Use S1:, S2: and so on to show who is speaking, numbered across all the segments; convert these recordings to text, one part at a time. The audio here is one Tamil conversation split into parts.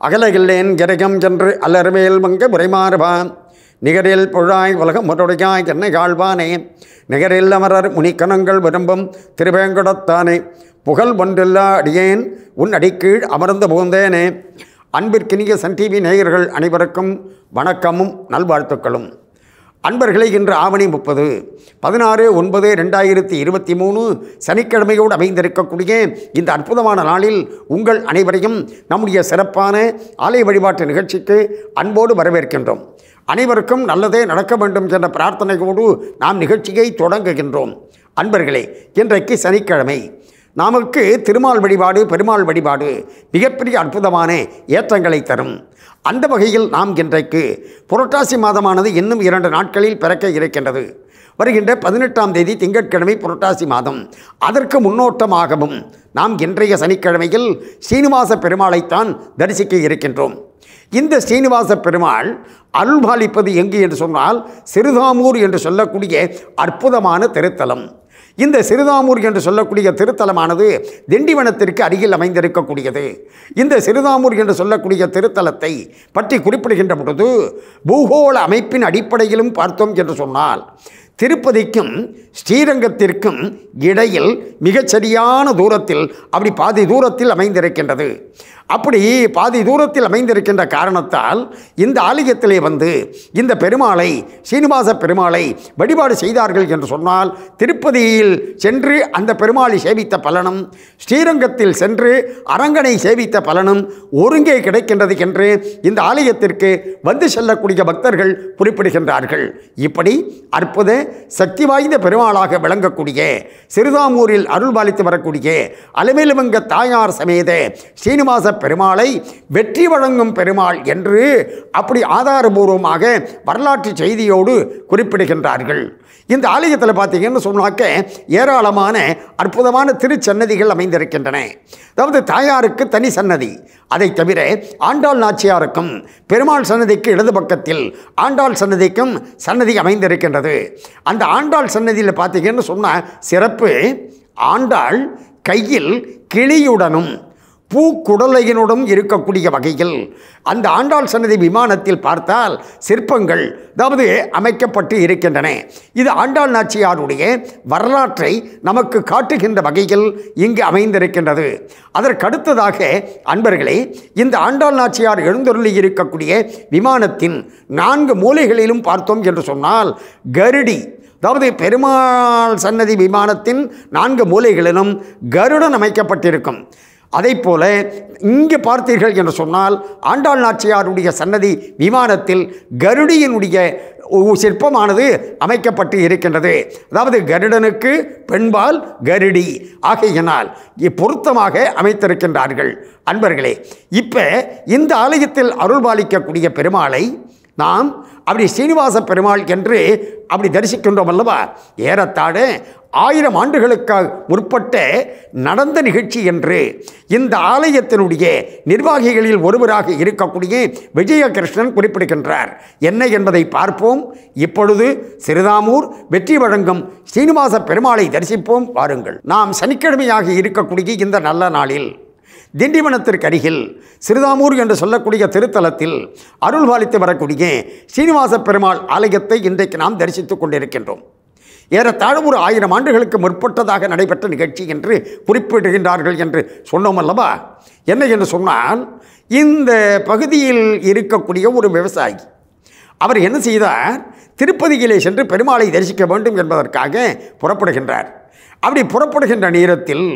S1: அகலகில்லேன் கிரகம் சென்று அல்லருமேல் மங்க முறைமாறுபான் நிகரில் புழாய் உலகம் முருடையாய் என்னை காழ்வானே நிகரில் அமரர் முனிக்கணங்கள் விரும்பும் திருவேங்கடத்தானே புகழ் ஒன்றில்லா அடியேன் உன் அடிக்கீழ் அமர்ந்து புகுந்தேனே அன்பிற்கினிய சன் டிவி நேயர்கள் அனைவருக்கும் வணக்கமும் நல்வாழ்த்துக்களும் அன்பர்களே இன்று ஆவணி முப்பது பதினாறு ஒன்பது ரெண்டாயிரத்தி இருபத்தி மூணு சனிக்கிழமையோடு அமைந்திருக்கக்கூடிய இந்த அற்புதமான நாளில் உங்கள் அனைவரையும் நம்முடைய சிறப்பான ஆலய வழிபாட்டு நிகழ்ச்சிக்கு அன்போடு வரவேற்கின்றோம் அனைவருக்கும் நல்லதே நடக்க வேண்டும் என்ற பிரார்த்தனையோடு நாம் நிகழ்ச்சியை தொடங்குகின்றோம் அன்பர்களே இன்றைக்கு சனிக்கிழமை நமக்கு திருமால் வழிபாடு பெருமாள் வழிபாடு மிகப்பெரிய அற்புதமான ஏற்றங்களை தரும் அந்த வகையில் நாம் இன்றைக்கு புரட்டாசி மாதமானது இன்னும் இரண்டு நாட்களில் பிறக்க இருக்கின்றது வருகின்ற பதினெட்டாம் தேதி திங்கட்கிழமை புரட்டாசி மாதம் அதற்கு முன்னோட்டமாகவும் நாம் இன்றைய சனிக்கிழமையில் ஸ்ரீனிவாச பெருமாளைத்தான் தரிசிக்க இருக்கின்றோம் இந்த ஸ்ரீனிவாச பெருமாள் அருள்பாலிப்பது எங்கு என்று சொன்னால் சிறுதாமூர் என்று சொல்லக்கூடிய அற்புதமான திருத்தலம் இந்த சிறுதாமூர் என்று சொல்லக்கூடிய திருத்தலமானது திண்டிவனத்திற்கு அருகில் அமைந்திருக்கக்கூடியது இந்த சிறுதாமூர் என்று சொல்லக்கூடிய திருத்தலத்தை பற்றி குறிப்பிடுகின்ற பொழுது பூகோள அமைப்பின் அடிப்படையிலும் பார்த்தோம் என்று சொன்னால் திருப்பதிக்கும் ஸ்ரீரங்கத்திற்கும் இடையில் மிகச்சரியான தூரத்தில் அப்படி பாதி தூரத்தில் அமைந்திருக்கின்றது அப்படி பாதி தூரத்தில் அமைந்திருக்கின்ற காரணத்தால் இந்த ஆலயத்திலே வந்து இந்த பெருமாளை சீனிவாச பெருமாளை வழிபாடு செய்தார்கள் என்று சொன்னால் திருப்பதியில் சென்று அந்த பெருமாளை சேவித்த பலனும் ஸ்ரீரங்கத்தில் சென்று அரங்கனை சேவித்த பலனும் ஒருங்கே கிடைக்கின்றது என்று இந்த ஆலயத்திற்கு வந்து செல்லக்கூடிய பக்தர்கள் குறிப்பிடுகின்றார்கள் இப்படி அற்புத சக்தி வாய்ந்த பெருமாளாக விளங்கக்கூடிய சிறுதாமூரில் அருள்பாலித்து வரக்கூடிய அலமேலுமங்க தாயார் சமேத ஸ்ரீனிவாச பெருமாளை வெற்றி வழங்கும் பெருமாள் என்று அப்படி ஆதாரபூர்வமாக வரலாற்று செய்தியோடு குறிப்பிடுகின்றார்கள் இந்த ஆலயத்தில் பார்த்தீங்கன்னு சொன்னாக்க ஏராளமான அற்புதமான திருச்சன்னதிகள் அமைந்திருக்கின்றன அதாவது தாயாருக்கு தனி சன்னதி அதை தவிர ஆண்டாள் நாச்சியாருக்கும் பெருமாள் சன்னதிக்கு இடது பக்கத்தில் ஆண்டாள் சன்னதிக்கும் சன்னதி அமைந்திருக்கின்றது அந்த ஆண்டாள் சன்னதியில் பார்த்தீங்கன்னு சொன்ன சிறப்பு ஆண்டாள் கையில் கிளியுடனும் பூக்குடலையினுடன் இருக்கக்கூடிய வகையில் அந்த ஆண்டாள் சன்னதி விமானத்தில் பார்த்தால் சிற்பங்கள் அதாவது அமைக்கப்பட்டு இருக்கின்றன இது ஆண்டாள் நாச்சியாருடைய வரலாற்றை நமக்கு காட்டுகின்ற வகையில் இங்கு அமைந்திருக்கின்றது அதற்கடுத்ததாக அன்பர்களே இந்த ஆண்டாள் நாச்சியார் எழுந்தருளி இருக்கக்கூடிய விமானத்தின் நான்கு மூலைகளிலும் பார்த்தோம் என்று சொன்னால் கருடி அதாவது பெருமாள் சன்னதி விமானத்தின் நான்கு மூலைகளிலும் கருடன் அமைக்கப்பட்டிருக்கும் அதை போல இங்கே பார்த்தீர்கள் என்று சொன்னால் ஆண்டாள் நாச்சியாருடைய சன்னதி விமானத்தில் கருடியினுடைய சிற்பமானது அமைக்கப்பட்டு இருக்கின்றது அதாவது கருடனுக்கு பெண்பால் கருடி ஆகையினால் பொருத்தமாக அமைத்திருக்கின்றார்கள் அன்பர்களே இப்போ இந்த ஆலயத்தில் அருள்பாலிக்கக்கூடிய பெருமாளை நாம் அப்படி ஸ்ரீனிவாச பெருமாள் என்று அப்படி தரிசிக்கின்றோம் அல்லவா ஏறத்தாழ ஆயிரம் ஆண்டுகளுக்கு முற்பட்ட நடந்த நிகழ்ச்சி என்று இந்த ஆலயத்தினுடைய நிர்வாகிகளில் ஒருவராக இருக்கக்கூடிய விஜயகிருஷ்ணன் குறிப்பிடுகின்றார் என்ன என்பதை பார்ப்போம் இப்பொழுது சிறுதாமூர் வெற்றி வழங்கும் ஸ்ரீனிவாச பெருமாளை தரிசிப்போம் வாருங்கள் நாம் சனிக்கிழமையாக இருக்கக்கூடிய இந்த நல்ல நாளில் திண்டிவனத்திற்கு அருகில் சிறுதாமூர் என்று சொல்லக்கூடிய திருத்தலத்தில் அருள் பாலித்து வரக்கூடிய ஸ்ரீனிவாச பெருமாள் ஆலயத்தை இன்றைக்கு நாம் தரிசித்துக் கொண்டிருக்கின்றோம் ஏறத்தாழ ஒரு ஆயிரம் ஆண்டுகளுக்கு முற்பட்டதாக நடைபெற்ற நிகழ்ச்சி என்று குறிப்பிடுகின்றார்கள் என்று சொன்னோம் அல்லவா என்ன என்று சொன்னால் இந்த பகுதியில் இருக்கக்கூடிய ஒரு விவசாயி அவர் என்ன செய்தார் திருப்பதியிலே சென்று பெருமாளை தரிசிக்க வேண்டும் என்பதற்காக புறப்படுகின்றார் அப்படி புறப்படுகின்ற நேரத்தில்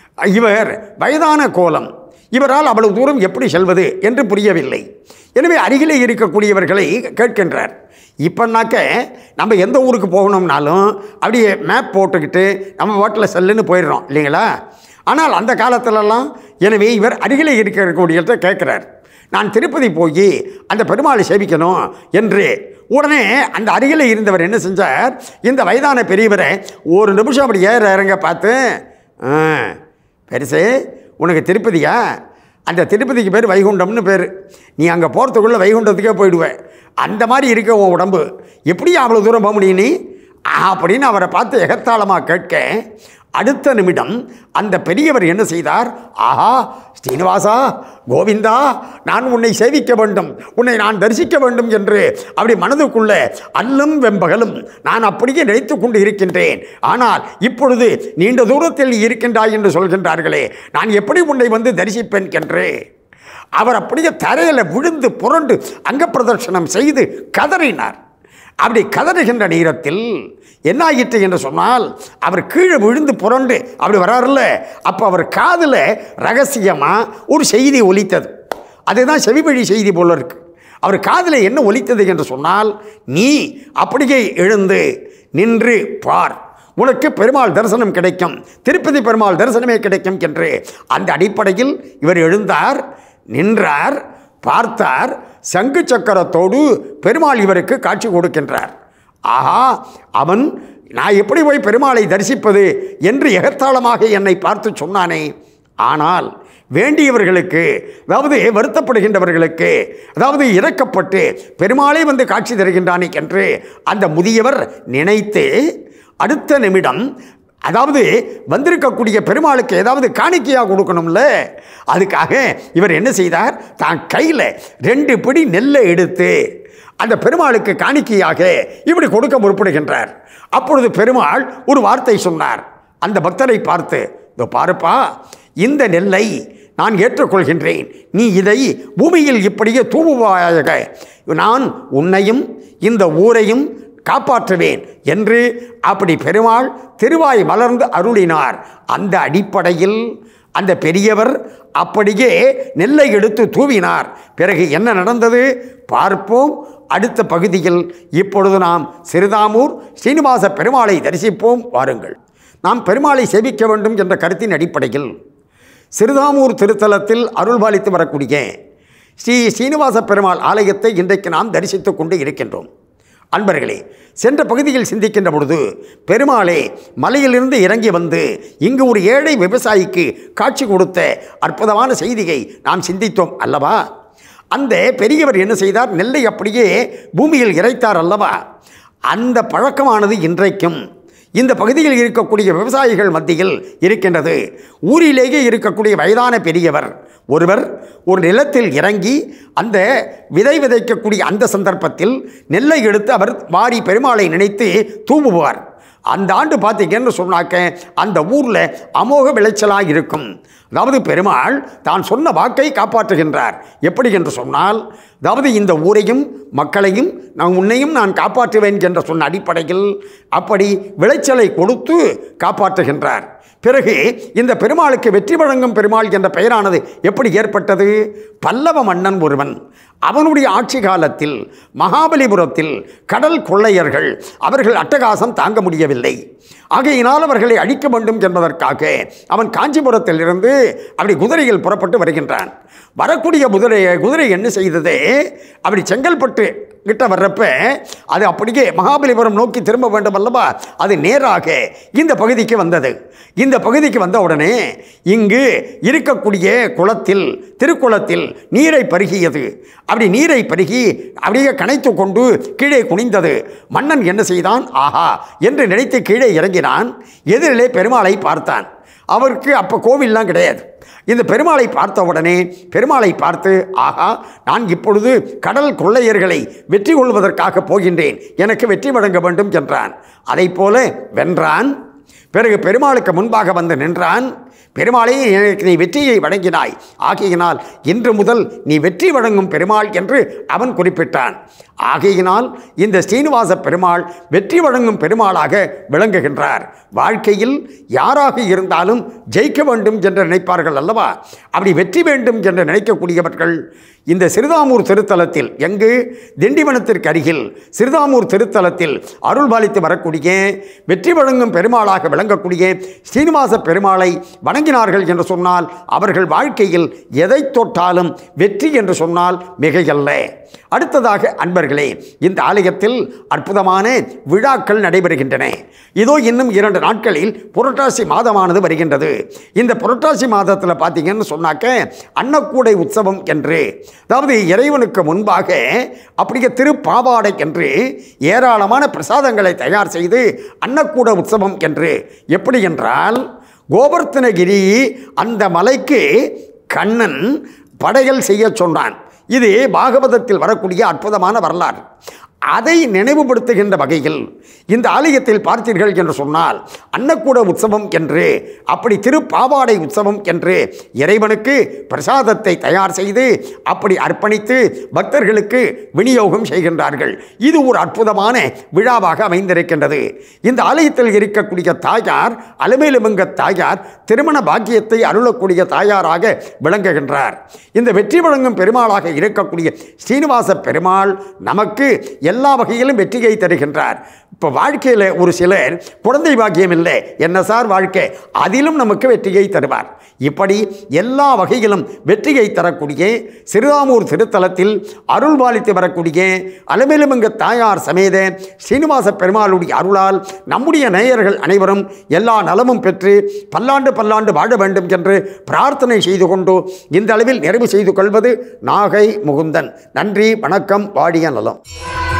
S1: இவர் வயதான கோலம் இவரால் அவ்வளவு தூரம் எப்படி செல்வது என்று புரியவில்லை எனவே அருகிலே இருக்கக்கூடியவர்களை கேட்கின்றார் இப்போனாக்க நம்ம எந்த ஊருக்கு போகணும்னாலும் அப்படியே மேப் போட்டுக்கிட்டு நம்ம வாட்டில் செல்லுன்னு போயிடுறோம் இல்லைங்களா ஆனால் அந்த காலத்திலலாம் எனவே இவர் அருகிலே இருக்கக்கூடியவர்கிட்ட கேட்குறார் நான் திருப்பதி போய் அந்த பெருமாளை சேவிக்கணும் என்று உடனே அந்த அருகில் இருந்தவர் என்ன செஞ்சார் இந்த வயதான பெரியவரை ஒரு நிமிஷம் அப்படி ஏற இறங்க பார்த்து "ஆ, பெருசு உனக்கு திருப்பதியா அந்த திருப்பதிக்கு பேர் வைகுண்டம்னு பேர் நீ அங்கே போகிறதுக்குள்ளே வைகுண்டத்துக்கே போயிடுவேன் அந்த மாதிரி இருக்க உன் உடம்பு எப்படி அவ்வளோ தூரம் போக முடியும் நீ அப்படின்னு அவரை பார்த்து எகத்தாளமாக கேட்க அடுத்த நிமிடம் அந்த பெரியவர் என்ன செய்தார் ஆஹா ஸ்ரீனிவாசா கோவிந்தா நான் உன்னை சேவிக்க வேண்டும் உன்னை நான் தரிசிக்க வேண்டும் என்று அப்படி மனதுக்குள்ளே அல்லும் வெம்பகலும் நான் அப்படியே நினைத்து கொண்டு இருக்கின்றேன் ஆனால் இப்பொழுது நீண்ட தூரத்தில் இருக்கின்றாய் என்று சொல்கின்றார்களே நான் எப்படி உன்னை வந்து தரிசிப்பேன் என்று அவர் அப்படியே தரையில் விழுந்து புரண்டு அங்க பிரதர்ஷனம் செய்து கதறினார் அப்படி கதறுகின்ற நேரத்தில் என்ன ஆயிற்று என்று சொன்னால் அவர் கீழே விழுந்து புரண்டு அப்படி வராருல்ல அப்போ அவர் காதில் ரகசியமாக ஒரு செய்தி ஒலித்தது அதுதான் செவிவழி செய்தி போல இருக்கு அவர் காதில் என்ன ஒலித்தது என்று சொன்னால் நீ அப்படியே எழுந்து நின்று பார் உனக்கு பெருமாள் தரிசனம் கிடைக்கும் திருப்பதி பெருமாள் தரிசனமே கிடைக்கும் என்று அந்த அடிப்படையில் இவர் எழுந்தார் நின்றார் பார்த்தார் சங்கு சக்கரத்தோடு பெருமாள் இவருக்கு காட்சி கொடுக்கின்றார் ஆஹா அவன் நான் எப்படி போய் பெருமாளை தரிசிப்பது என்று எகத்தாளமாக என்னை பார்த்து சொன்னானே ஆனால் வேண்டியவர்களுக்கு அதாவது வருத்தப்படுகின்றவர்களுக்கு அதாவது இறக்கப்பட்டு பெருமாளே வந்து காட்சி தருகின்றானே என்று அந்த முதியவர் நினைத்து அடுத்த நிமிடம் அதாவது வந்திருக்கக்கூடிய பெருமாளுக்கு ஏதாவது காணிக்கையாக கொடுக்கணும்ல அதுக்காக இவர் என்ன செய்தார் தான் கையில் ரெண்டு பிடி நெல்லை எடுத்து அந்த பெருமாளுக்கு காணிக்கையாக இப்படி கொடுக்க முற்படுகின்றார் அப்பொழுது பெருமாள் ஒரு வார்த்தை சொன்னார் அந்த பக்தரை பார்த்து இதோ பாருப்பா இந்த நெல்லை நான் ஏற்றுக்கொள்கின்றேன் நீ இதை பூமியில் இப்படியே தூவுவாயாக நான் உன்னையும் இந்த ஊரையும் காப்பாற்றுவேன் என்று அப்படி பெருமாள் திருவாய் மலர்ந்து அருளினார் அந்த அடிப்படையில் அந்த பெரியவர் அப்படியே நெல்லை எடுத்து தூவினார் பிறகு என்ன நடந்தது பார்ப்போம் அடுத்த பகுதியில் இப்பொழுது நாம் சிறுதாமூர் ஸ்ரீனிவாச பெருமாளை தரிசிப்போம் வாருங்கள் நாம் பெருமாளை சேவிக்க வேண்டும் என்ற கருத்தின் அடிப்படையில் சிறுதாமூர் திருத்தலத்தில் அருள்பாலித்து வரக்கூடிய ஸ்ரீ ஸ்ரீனிவாச பெருமாள் ஆலயத்தை இன்றைக்கு நாம் தரிசித்துக் கொண்டு இருக்கின்றோம் அன்பர்களே சென்ற பகுதியில் சிந்திக்கின்ற பொழுது பெருமாளே மலையிலிருந்து இறங்கி வந்து இங்கு ஒரு ஏழை விவசாயிக்கு காட்சி கொடுத்த அற்புதமான செய்தியை நாம் சிந்தித்தோம் அல்லவா அந்த பெரியவர் என்ன செய்தார் நெல்லை அப்படியே பூமியில் இறைத்தார் அல்லவா அந்த பழக்கமானது இன்றைக்கும் இந்த பகுதியில் இருக்கக்கூடிய விவசாயிகள் மத்தியில் இருக்கின்றது ஊரிலேயே இருக்கக்கூடிய வயதான பெரியவர் ஒருவர் ஒரு நிலத்தில் இறங்கி அந்த விதை விதைக்கக்கூடிய அந்த சந்தர்ப்பத்தில் நெல்லை எடுத்து அவர் வாரி பெருமாளை நினைத்து தூவுவார் அந்த ஆண்டு பார்த்தீங்கன்னு சொன்னாக்க அந்த ஊரில் அமோக விளைச்சலாக இருக்கும் அதாவது பெருமாள் தான் சொன்ன வாக்கை காப்பாற்றுகின்றார் எப்படி என்று சொன்னால் அதாவது இந்த ஊரையும் மக்களையும் நான் உன்னையும் நான் காப்பாற்றுவேன் என்று சொன்ன அடிப்படையில் அப்படி விளைச்சலை கொடுத்து காப்பாற்றுகின்றார் பிறகு இந்த பெருமாளுக்கு வெற்றி வழங்கும் பெருமாள் என்ற பெயரானது எப்படி ஏற்பட்டது பல்லவ மன்னன் ஒருவன் அவனுடைய ஆட்சி காலத்தில் மகாபலிபுரத்தில் கடல் கொள்ளையர்கள் அவர்கள் அட்டகாசம் தாங்க முடியவில்லை ஆகையினால் அவர்களை அழிக்க வேண்டும் என்பதற்காக அவன் காஞ்சிபுரத்திலிருந்து அப்படி குதிரையில் புறப்பட்டு வருகின்றான் வரக்கூடிய குதிரை குதிரை என்ன செய்தது அப்படி செங்கல்பட்டு கிட்ட வர்றப்ப அது அப்படியே மகாபலிபுரம் நோக்கி திரும்ப வேண்டும் அல்லவா அது நேராக இந்த பகுதிக்கு வந்தது இந்த பகுதிக்கு வந்த உடனே இங்கு இருக்கக்கூடிய குளத்தில் திருக்குளத்தில் நீரை பருகியது அப்படி நீரை பருகி அப்படியே கனைத்து கொண்டு கீழே குனிந்தது மன்னன் என்ன செய்தான் ஆஹா என்று நினைத்து கீழே இறங்கினான் எதிரிலே பெருமாளை பார்த்தான் அவருக்கு அப்போ கோவில்லாம் கிடையாது இந்த பெருமாளை பார்த்த உடனே பெருமாளை பார்த்து ஆஹா நான் இப்பொழுது கடல் கொள்ளையர்களை வெற்றி கொள்வதற்காக போகின்றேன் எனக்கு வெற்றி வழங்க வேண்டும் என்றான் அதைப் போல வென்றான் பிறகு பெருமாளுக்கு முன்பாக வந்து நின்றான் பெருமாளே எனக்கு நீ வெற்றியை வழங்கினாய் ஆகையினால் இன்று முதல் நீ வெற்றி வழங்கும் பெருமாள் என்று அவன் குறிப்பிட்டான் ஆகையினால் இந்த ஸ்ரீனிவாச பெருமாள் வெற்றி வழங்கும் பெருமாளாக விளங்குகின்றார் வாழ்க்கையில் யாராக இருந்தாலும் ஜெயிக்க வேண்டும் என்று நினைப்பார்கள் அல்லவா அப்படி வெற்றி வேண்டும் என்று நினைக்கக்கூடியவர்கள் இந்த சிறுதாமூர் திருத்தலத்தில் எங்கு திண்டிவனத்திற்கு அருகில் சிறுதாமூர் திருத்தலத்தில் அருள் பாலித்து வரக்கூடிய வெற்றி வழங்கும் பெருமாளாக விளங்கக்கூடிய ஸ்ரீனிவாச பெருமாளை வணங்கினார்கள் என்று சொன்னால் அவர்கள் வாழ்க்கையில் எதை தொட்டாலும் வெற்றி என்று சொன்னால் மிகையல்ல அடுத்ததாக அன்பர்களே இந்த ஆலயத்தில் அற்புதமான விழாக்கள் நடைபெறுகின்றன இதோ இன்னும் இரண்டு நாட்களில் புரட்டாசி மாதமானது வருகின்றது இந்த புரட்டாசி மாதத்தில் பார்த்தீங்கன்னு சொன்னாக்க அன்னக்கூடை உற்சவம் என்று அதாவது இறைவனுக்கு முன்பாக அப்படியே திருப்பாவாடை என்று ஏராளமான பிரசாதங்களை தயார் செய்து அன்னக்கூட உற்சவம் என்று எப்படி என்றால் கோவர்த்தனகிரி அந்த மலைக்கு கண்ணன் படைகள் செய்ய சொன்னான் இது பாகவதத்தில் வரக்கூடிய அற்புதமான வரலாறு அதை நினைவுபடுத்துகின்ற வகையில் இந்த ஆலயத்தில் பார்த்தீர்கள் என்று சொன்னால் அன்னக்கூட உற்சவம் என்று அப்படி திருப்பாவாடை உற்சவம் என்று இறைவனுக்கு பிரசாதத்தை தயார் செய்து அப்படி அர்ப்பணித்து பக்தர்களுக்கு விநியோகம் செய்கின்றார்கள் இது ஒரு அற்புதமான விழாவாக அமைந்திருக்கின்றது இந்த ஆலயத்தில் இருக்கக்கூடிய தாயார் அலமேலுமங்க தாயார் திருமண பாக்கியத்தை அருளக்கூடிய தாயாராக விளங்குகின்றார் இந்த வெற்றி வழங்கும் பெருமாளாக இருக்கக்கூடிய ஸ்ரீனிவாச பெருமாள் நமக்கு எல்லா வகையிலும் வெற்றியை தருகின்றார் இப்போ வாழ்க்கையில் ஒரு சிலர் குழந்தை பாக்கியம் இல்லை என்ன சார் வாழ்க்கை அதிலும் நமக்கு வெற்றியை தருவார் இப்படி எல்லா வகையிலும் வெற்றியை தரக்கூடிய சிறுதாமூர் திருத்தலத்தில் அருள் பாலித்து வரக்கூடிய அலமேலுமங்க தாயார் சமேத ஸ்ரீனிவாச பெருமாளுடைய அருளால் நம்முடைய நேயர்கள் அனைவரும் எல்லா நலமும் பெற்று பல்லாண்டு பல்லாண்டு வாழ வேண்டும் என்று பிரார்த்தனை செய்து கொண்டு இந்த அளவில் நிறைவு செய்து கொள்வது நாகை முகுந்தன் நன்றி வணக்கம் வாடிய நலம்